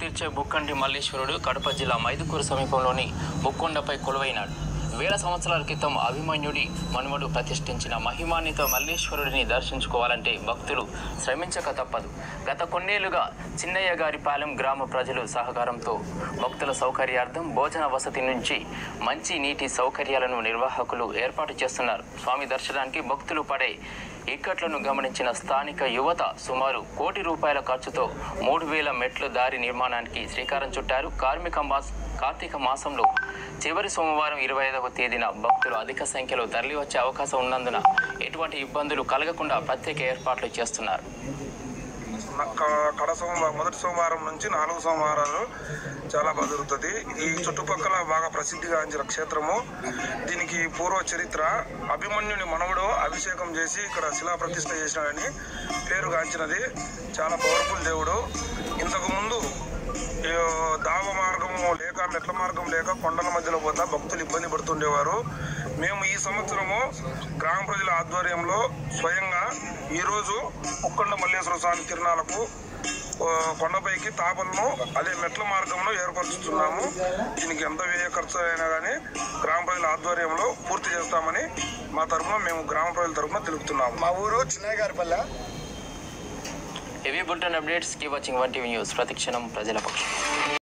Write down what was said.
తీర్చే బుక్కంటి మల్లేశ్వరుడు కడప జిల్లా మైదుకూరు సమీపంలోని ముక్కొండపై కొలువైనాడు వేల సంవత్సరాల క్రితం అభిమన్యుడి మనుమడు ప్రతిష్ఠించిన మహిమాన్విత మల్లేశ్వరుడిని దర్శించుకోవాలంటే భక్తులు శ్రమించక తప్పదు గత కొన్నేళ్లుగా చిన్నయ్య గారి పాలెం గ్రామ ప్రజలు సహకారంతో భక్తుల సౌకర్యార్థం భోజన వసతి నుంచి మంచి నీటి సౌకర్యాలను నిర్వాహకులు ఏర్పాటు చేస్తున్నారు స్వామి దర్శనానికి భక్తులు పడే ఇక్కట్లను గమనించిన స్థానిక యువత సుమారు కోటి రూపాయల ఖర్చుతో మూడు వేల మెట్ల దారి నిర్మాణానికి శ్రీకారం చుట్టారు కార్మిక మాస్ కార్తీక మాసంలో చివరి సోమవారం ఇరవై ఐదవ తేదీన భక్తులు అధిక సంఖ్యలో తరలివచ్చే అవకాశం ఉన్నందున ఎటువంటి ఇబ్బందులు కలగకుండా ప్రత్యేక ఏర్పాట్లు చేస్తున్నారు క- కడ సోమవారం మొదటి సోమవారం నుంచి నాలుగు సోమవారాలు చాలా బాగా జరుగుతుంది ఈ చుట్టుపక్కల బాగా ప్రసిద్ధిగాంచిన క్షేత్రము దీనికి పూర్వ చరిత్ర అభిమన్యుని మనవడు అభిషేకం చేసి ఇక్కడ శిలా ప్రతిష్ఠ చేసినాడని పేరుగాంచినది చాలా పవర్ఫుల్ దేవుడు ఇంతకు ముందు ఈ దావ మార్గము లేక మెట్ల మార్గం లేక కొండల మధ్యలో పోతా భక్తులు ఇబ్బంది పడుతుండేవారు మేము ఈ సంవత్సరము గ్రామ ప్రజల ఆధ్వర్యంలో స్వయంగా ఈరోజు ఉక్కండ మల్లేశ్వర స్వామి తిరునాలకు ఆ, కొండపైకి తాపలను అదే మెట్ల మార్గంలో ఏర్పరుచుతున్నాము దీనికి ఎంత వ్యయ ఖర్చు అయినా కానీ గ్రామ ప్రజల ఆధ్వర్యంలో పూర్తి చేస్తామని మా తరఫున మేము గ్రామ ప్రజల తరఫున తెలుపుతున్నాము మా ఊరు Chinnayya Garipalle heavy bulletin updates keep watching one TV news ప్రతిక్షణం ప్రజల పక్షం